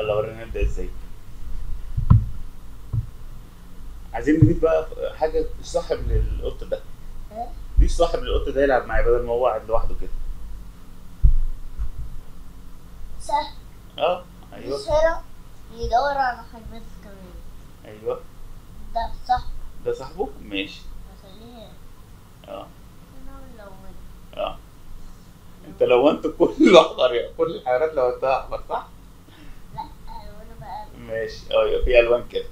يلا ورينا نبدا ازاي عايزين نضيف بقى حاجه صاحب للقط ده إيه؟ ضيف صاحب للقط ده يلعب معايا بدل ما هو قاعد لوحده كده سهل اه ايوه بس هنا يدور على حاجات كمان ايوه ده صح ده صاحبه ماشي خليه اه هنا ولون اه انت لونت كل اخضر يعني كل الحيوانات لونتها احمر صح؟ لا الوان بقى ماشي ايوه في الوان كده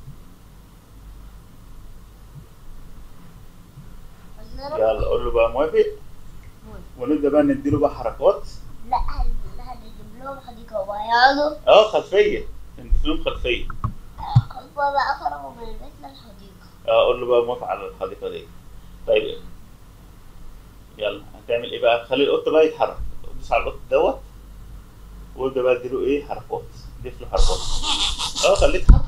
بس انا يلا قول له بقى موافق ونبدا بقى نديله بقى حركات لا هن- هنجيب لهم حديقة وهيقعدوا اه خلفيه نضيف لهم خلفيه هم بقى خرجوا من البيت للحديقة اه قول له بقى موافق على الحديقه دي طيب يلا هتعمل ايه بقى خلي القط بقى يتحرك دوس على القط دوت وابدا بقى اديله ايه حركات ضيف له حركات اه خليه يتحرك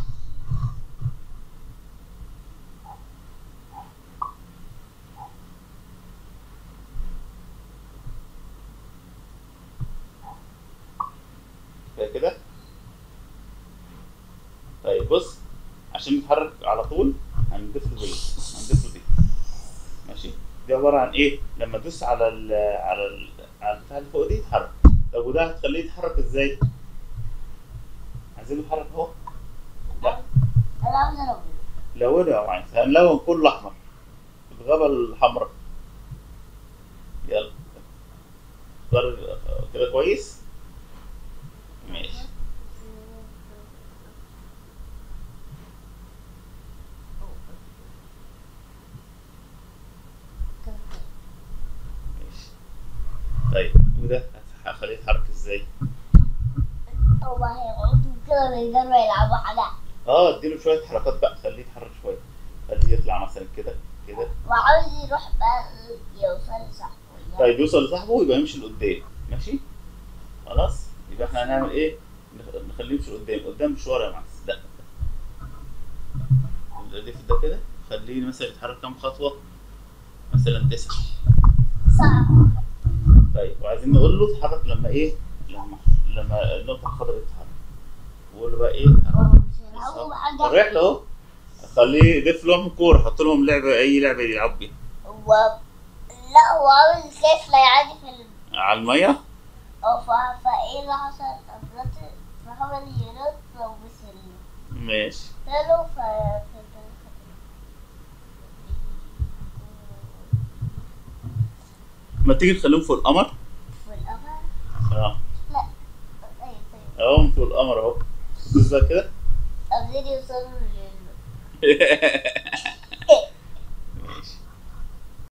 كده كده طيب بص عشان يتحرك على طول هنضيف له دي هنضيف له دي ماشي دي عباره عن ايه لما تدوس على ال على ال على البتاع اللي فوق دي يتحرك طب وده هتخليه يتحرك ازاي عايزين يتحرك اهو لا انا عاوز الون لونه يا معين هنلون كله احمر الغابه الحمراء يلا اختار كده كويس ماشي ماشي طيب وده هخليه يتحرك ازاي هو هيقعدوا كده يقدروا يلعبوا حاجة اه اديله شويه حركات بقى خليه يتحرك شويه خليه يطلع مثلا كده كده وعاوز يروح بقى يوصل لصاحبه طيب يوصل لصاحبه يبقى يمشي لقدام ماشي خلاص يبقى احنا هنعمل ايه نخ- نخليه يمشي لقدام قدام مش ورا يا معلم لا الرديف ده كده خليه مثلا يتحرك كام خطوه مثلا تسعه صعب طيب وعايزين نقول له اتحرك لما ايه لما لما النقطه الخضراء تتحرك وقول له بقى ايه هو مش هيلعبوا حاجة رايح له اهو خليه يضيف لهم كوره حط لهم لعبه اي لعبه يلعبوا بيها هو لا هو عاوز كيف لا يعدي في ال... على الميه أو ف... فايه اللي حصل أفلت فحاول ينط وبس ال- ماشي له ف ما تيجي نخليهم فوق القمر والقمر اه لا اي طيب اهو فوق القمر اهو دوس بقى كده قادرين يوصلوا لل